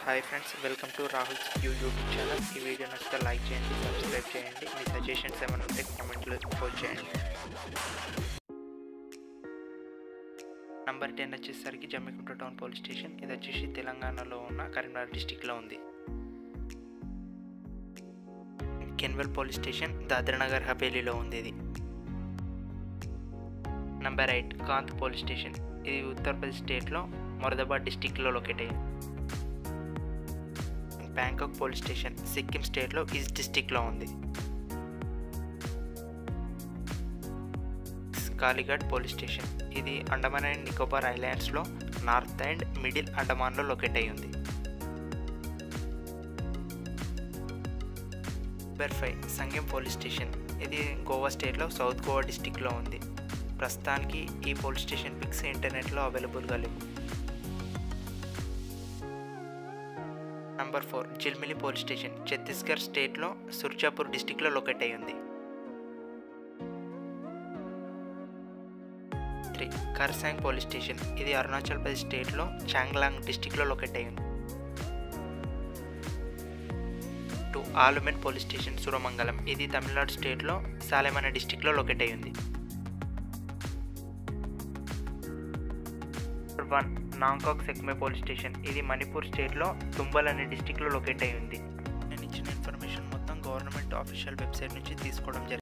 hi friends welcome to Rahul YouTube channel ఈ video నచ్చితే like చేయండి సబ్స్క్రైబ్ చేయండి మీ సజెషన్స్ ఏమైనా ఉంటే కామెంట్లో పోస్ట్ చేయండి నంబర్ టెన్ వచ్చేసరికి జమ్మికుంట టౌన్ పోలీస్ స్టేషన్ ఇది వచ్చేసి తెలంగాణలో ఉన్న కరీంనగర్ డిస్టిక్లో ఉంది కెన్వెల్ పోలీస్ స్టేషన్ దాద్రానగర్ హవేలీలో ఉంది ఇది number eight Kant police station ఇది ఉత్తరప్రదేశ్ స్టేట్లో మొరదాబాద్ డిస్టిక్లో లొకేట్ అయ్యింది బ్యాంకాక్ పోలీస్ స్టేషన్ సిక్కిం స్టేట్లో ఈస్ట్ డిస్టిక్లో ఉంది కాలిఘాట్ పోలీస్ స్టేషన్ ఇది అండమాన్ అండ్ నికోబార్ ఐలాండ్స్లో నార్త్ అండ్ మిడిల్ అండమాన్లో లొకేట్ అయి ఉంది number five Sangem police station ఇది గోవా స్టేట్లో సౌత్ గోవా డిస్టిక్లో ఉంది ప్రస్తుతానికి ఈ పోలీస్ స్టేషన్ పిక్స్ ఇంటర్నెట్లో అవైలబుల్గా లేవు number four Jilmili police station Chhattisgarh స్టేట్లో సుర్జాపూర్ డిస్టిక్లో లొకేట్ అయి ఉంది త్రీ కర్సాంగ్ పోలీస్ స్టేషన్ ఇది అరుణాచల్ ప్రదేశ్ స్టేట్లో చాంగ్లాంగ్ డిస్టిక్లో లొకేట్ అయి ఉంది టూ ఆలుమెన్ పోలీస్ స్టేషన్ సురమంగళం ఇది తమిళనాడు స్టేట్లో సాలెం అనే డిస్టిక్లో లొకేట్ అయి ఉంది వన్ నాంకాక్ సెక్మే పోలీస్ స్టేషన్ ఇది మణిపూర్ స్టేట్లో తుంబల్ అనే డిస్టిక్లో లొకేట్ అయి ఉంది నేను ఇచ్చిన ఇన్ఫర్మేషన్ మొత్తం గవర్నమెంట్ ఆఫీషియల్ వెబ్సైట్ నుంచి తీసుకోవడం జరిగింది